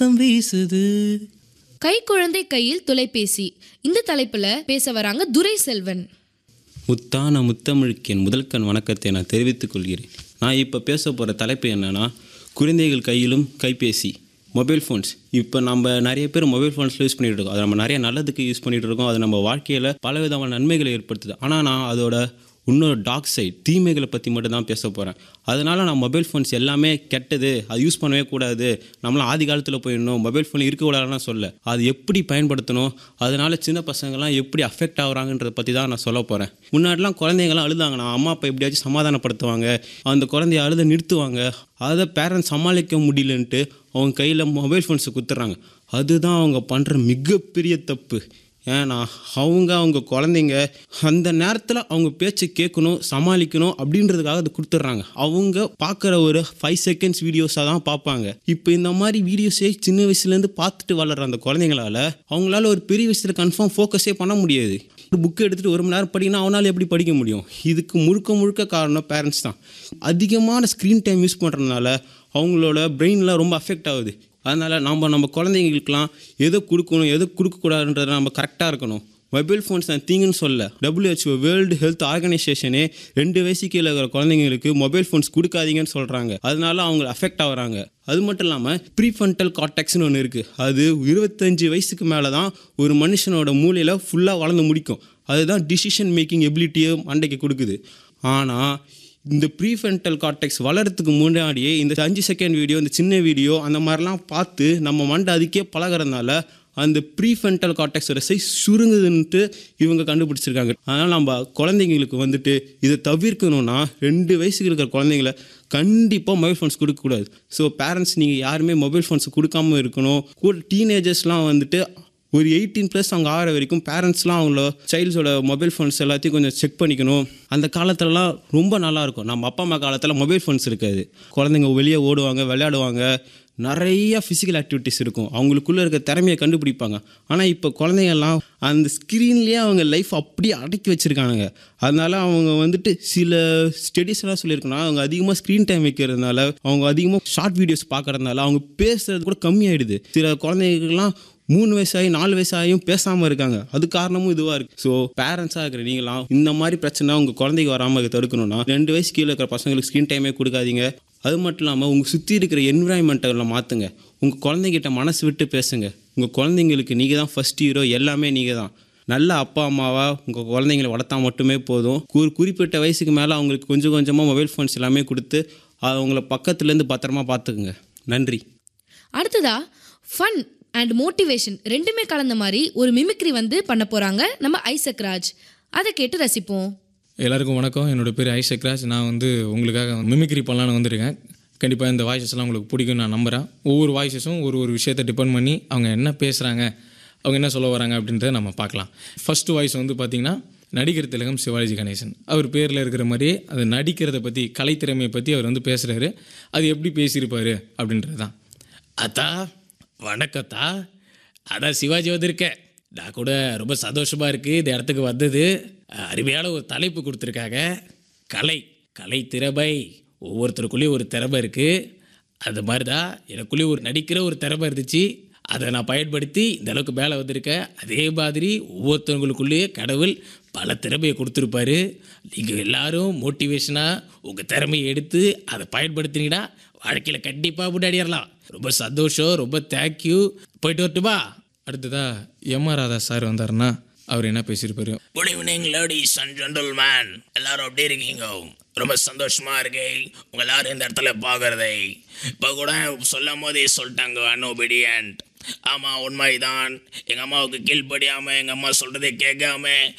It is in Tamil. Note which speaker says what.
Speaker 1: காத்தம் வீசுது
Speaker 2: கைக்குழந்தை கையில் தொலைபேசி இந்த தலைப்புல பேச வராங்க துரை செல்வன்
Speaker 1: முத்தான முத்தமிழுக்கு என் முதல் கண் வணக்கத்தை நான் தெரிவித்துக் கொள்கிறேன் நான் இப்போ பேச போகிற தலைப்பு என்னன்னா குழந்தைகள் கையிலும் கைபேசி மொபைல் ஃபோன்ஸ் இப்போ நம்ம நிறைய பேர் மொபைல் ஃபோன்ஸில் யூஸ் பண்ணிட்டு இருக்கோம் அதை நம்ம நிறைய நல்லதுக்கு யூஸ் பண்ணிட்டு இருக்கோம் அது நம்ம வாழ்க்கையில் பல விதமான நன்மைகளை ஏற்படுத்துது ஆனால் நான் அதோட இன்னொரு டாக் சைட் தீமைகளை பற்றி மட்டும் தான் பேச போகிறேன் அதனால் நான் மொபைல் ஃபோன்ஸ் எல்லாமே கெட்டது அது யூஸ் பண்ணவே கூடாது நம்மளாம் ஆதி காலத்தில் போயிடணும் மொபைல் ஃபோன் இருக்கக்கூடாதுன்னு சொல்ல அது எப்படி பயன்படுத்தணும் அதனால சின்ன பசங்கள்லாம் எப்படி அஃபெக்ட் ஆகுறாங்கன்றத பற்றி தான் நான் சொல்ல போகிறேன் முன்னாடிலாம் குழந்தைங்கலாம் அழுதாங்கன்னா அம்மா அப்பா எப்படியாச்சும் சமாதானப்படுத்துவாங்க அந்த குழந்தைய அழுத நிறுத்துவாங்க அதை பேரண்ட்ஸ் சமாளிக்க முடியலன்ட்டு அவங்க கையில் மொபைல் ஃபோன்ஸை குத்துறாங்க அதுதான் அவங்க பண்ணுற மிகப்பெரிய தப்பு ஏன்னா அவங்க அவங்க குழந்தைங்க அந்த நேரத்தில் அவங்க பேச்சை கேட்கணும் சமாளிக்கணும் அப்படின்றதுக்காக அதை கொடுத்துட்றாங்க அவங்க பார்க்குற ஒரு ஃபைவ் செகண்ட்ஸ் வீடியோஸாக தான் பார்ப்பாங்க இப்போ இந்த மாதிரி வீடியோஸே சின்ன வயசுலேருந்து பார்த்துட்டு வளர்கிற அந்த குழந்தைங்களால அவங்களால ஒரு பெரிய விஷயத்தில் கன்ஃபார்ம் ஃபோக்கஸே பண்ண முடியாது ஒரு புக்கு எடுத்துகிட்டு ஒரு மணி நேரம் படிக்கணும் அவனால் எப்படி படிக்க முடியும் இதுக்கு முழுக்க முழுக்க காரணம் பேரண்ட்ஸ் தான் அதிகமான ஸ்க்ரீன் டைம் யூஸ் பண்ணுறதுனால அவங்களோட பிரெயின்லாம் ரொம்ப அஃபெக்ட் ஆகுது அதனால் நம்ம நம்ம குழந்தைங்களுக்குலாம் எதை கொடுக்கணும் எதை கொடுக்கக்கூடாதுன்றதை நம்ம கரெக்டாக இருக்கணும் மொபைல் ஃபோன்ஸ் நான் தீங்குன்னு சொல்ல WHO வேர்ல்டு ஹெல்த் ஆர்கனைசேஷனே ரெண்டு வயசு கீழே இருக்கிற குழந்தைங்களுக்கு மொபைல் ஃபோன்ஸ் கொடுக்காதீங்கன்னு சொல்கிறாங்க அதனால அவங்க அஃபெக்ட் ஆகுறாங்க அது மட்டும் இல்லாமல் ப்ரீஃபண்டல் கார்டெக்ஸ்னு ஒன்று இருக்குது அது இருபத்தஞ்சு வயசுக்கு மேலே தான் ஒரு மனுஷனோட மூளையில் ஃபுல்லாக வளர்ந்து முடிக்கும் அதுதான் டிசிஷன் மேக்கிங் எபிலிட்டியை மண்டைக்கு கொடுக்குது ஆனால் இந்த ப்ரீஃபென்டல் கார்டெக்ஸ் வளர்கிறதுக்கு முன்னாடியே இந்த அஞ்சு செகண்ட் வீடியோ இந்த சின்ன வீடியோ அந்த மாதிரிலாம் பார்த்து நம்ம மண்டை அதுக்கே பழகிறதுனால அந்த ப்ரீஃபென்டல் கார்டெக்ஸோட சைஸ் சுருங்குதுன்ட்டு இவங்க கண்டுபிடிச்சிருக்காங்க அதனால் நம்ம குழந்தைங்களுக்கு வந்துட்டு இதை தவிர்க்கணும்னா ரெண்டு வயசுக்கு இருக்கிற குழந்தைங்கள கண்டிப்பாக மொபைல் ஃபோன்ஸ் கொடுக்கக்கூடாது ஸோ பேரண்ட்ஸ் நீங்கள் யாருமே மொபைல் ஃபோன்ஸ் கொடுக்காம இருக்கணும் கூட டீனேஜர்ஸ்லாம் வந்துட்டு ஒரு எயிட்டீன் ப்ளஸ் அவங்க ஆகிற வரைக்கும் பேரண்ட்ஸ்லாம் அவங்கள சைல்ட்ஸோட மொபைல் ஃபோன்ஸ் எல்லாத்தையும் கொஞ்சம் செக் பண்ணிக்கணும் அந்த காலத்துலலாம் ரொம்ப நல்லா இருக்கும் நம்ம அப்பா அம்மா காலத்தில் மொபைல் ஃபோன்ஸ் இருக்காது குழந்தைங்க வெளியே ஓடுவாங்க விளையாடுவாங்க நிறைய ஃபிசிக்கல் ஆக்டிவிட்டிஸ் இருக்கும் அவங்களுக்குள்ளே இருக்க திறமையை கண்டுபிடிப்பாங்க ஆனால் இப்போ குழந்தைங்கள்லாம் அந்த ஸ்க்ரீன்லேயே அவங்க லைஃப் அப்படியே அடக்கி வச்சுருக்கானுங்க அதனால அவங்க வந்துட்டு சில ஸ்டடீஸ் எல்லாம் சொல்லியிருக்கணும் அவங்க அதிகமாக ஸ்க்ரீன் டைம் வைக்கிறதுனால அவங்க அதிகமாக ஷார்ட் வீடியோஸ் பார்க்கறதுனால அவங்க பேசுறது கூட கம்மியாயிடுது சில குழந்தைங்களுக்குலாம் மூணு வயசாகி நாலு வயசாகியும் பேசாமல் இருக்காங்க அது காரணமும் இதுவாக இருக்குது ஸோ பேரண்ட்ஸாக இருக்கிற நீங்களாம் இந்த மாதிரி பிரச்சனை உங்கள் குழந்தைக்கு வராமல் தடுக்கணும்னா ரெண்டு வயசு கீழே இருக்கிற பசங்களுக்கு ஸ்க்ரீன் டைமே கொடுக்காதீங்க அது மட்டும் இல்லாமல் உங்கள் சுற்றி இருக்கிற என்விரான்மெண்ட்டை மாற்றுங்க உங்கள் குழந்தைகிட்ட மனசு விட்டு பேசுங்க உங்கள் குழந்தைங்களுக்கு நீங்கள் தான் ஃபஸ்ட் ஹீரோ எல்லாமே நீங்கள் தான் நல்ல அப்பா அம்மாவா உங்கள் குழந்தைங்களை வளர்த்தா மட்டுமே போதும் ஒரு குறிப்பிட்ட வயசுக்கு மேலே அவங்களுக்கு கொஞ்சம் கொஞ்சமாக மொபைல் ஃபோன்ஸ் எல்லாமே கொடுத்து அவங்கள பக்கத்துலேருந்து பத்திரமா பார்த்துக்குங்க நன்றி
Speaker 2: அடுத்ததா ஃபன் அண்ட் மோட்டிவேஷன் ரெண்டுமே கலந்த மாதிரி ஒரு மிமிக்ரி வந்து பண்ண போறாங்க நம்ம ஐசக் ராஜ் அதை கேட்டு ரசிப்போம்
Speaker 3: எல்லாருக்கும் வணக்கம் என்னோட பேர் ஐஷக் ராஜ் நான் வந்து உங்களுக்காக மிமிக்ரி பண்ணலான்னு வந்திருக்கேன் கண்டிப்பாக இந்த வாய்ஸஸ்லாம் உங்களுக்கு பிடிக்கும் நான் நம்புகிறேன் ஒவ்வொரு வாய்ஸஸும் ஒரு ஒரு விஷயத்தை டிபெண்ட் பண்ணி அவங்க என்ன பேசுகிறாங்க அவங்க என்ன சொல்ல வராங்க அப்படின்றத நம்ம பார்க்கலாம் ஃபர்ஸ்ட் வாய்ஸ் வந்து பார்த்திங்கன்னா நடிகர் திலகம் சிவாஜி கணேசன் அவர் பேரில் இருக்கிற மாதிரியே அது நடிக்கிறத பற்றி கலைத்திறமையை பற்றி அவர் வந்து பேசுகிறாரு அது எப்படி பேசியிருப்பார் அப்படின்றது தான் அத்தா வணக்கத்தா அதான் சிவாஜி வந்திருக்கேன் நான் கூட ரொம்ப சந்தோஷமாக இருக்குது இந்த இடத்துக்கு வந்தது அருமையான ஒரு தலைப்பு கொடுத்துருக்காங்க கலை கலை திறமை ஒவ்வொருத்தருக்குள்ளேயும் ஒரு திறமை இருக்குது அது மாதிரி தான் எனக்குள்ளேயும் ஒரு நடிக்கிற ஒரு திறமை இருந்துச்சு அதை நான் பயன்படுத்தி இந்த அளவுக்கு மேலே வந்திருக்கேன் அதே மாதிரி ஒவ்வொருத்தவங்களுக்குள்ளேயே கடவுள் பல திறமையை கொடுத்துருப்பாரு நீங்கள் எல்லாரும் மோட்டிவேஷனாக உங்கள் திறமையை எடுத்து அதை பயன்படுத்தினீங்கன்னா வாழ்க்கையில் கண்டிப்பாக முன்னாடிடலாம் ரொம்ப சந்தோஷம் ரொம்ப தேங்க்யூ போயிட்டு வரட்டுமா அடுத்ததா எம் ஆர் ராதா சார் வந்தாருன்னா அவர் என்ன பேசியிருப்பாரு
Speaker 4: good evening ladies and gentleman எல்லாரும் எப்படி இருக்கீங்க ரொம்ப சந்தோஷமா இருக்கு உங்க எல்லாரும் இந்த இடத்துல பார்க்கறதை இப்போ கூட சொல்லும் போதே சொல்லிட்டாங்க அன்ஒபீடியன்ட் ஆமாம் உண்மைதான் எங்கள் அம்மாவுக்கு கீழ்ப்படியாமல் எங்கள் அம்மா சொல்கிறதை கேட்காம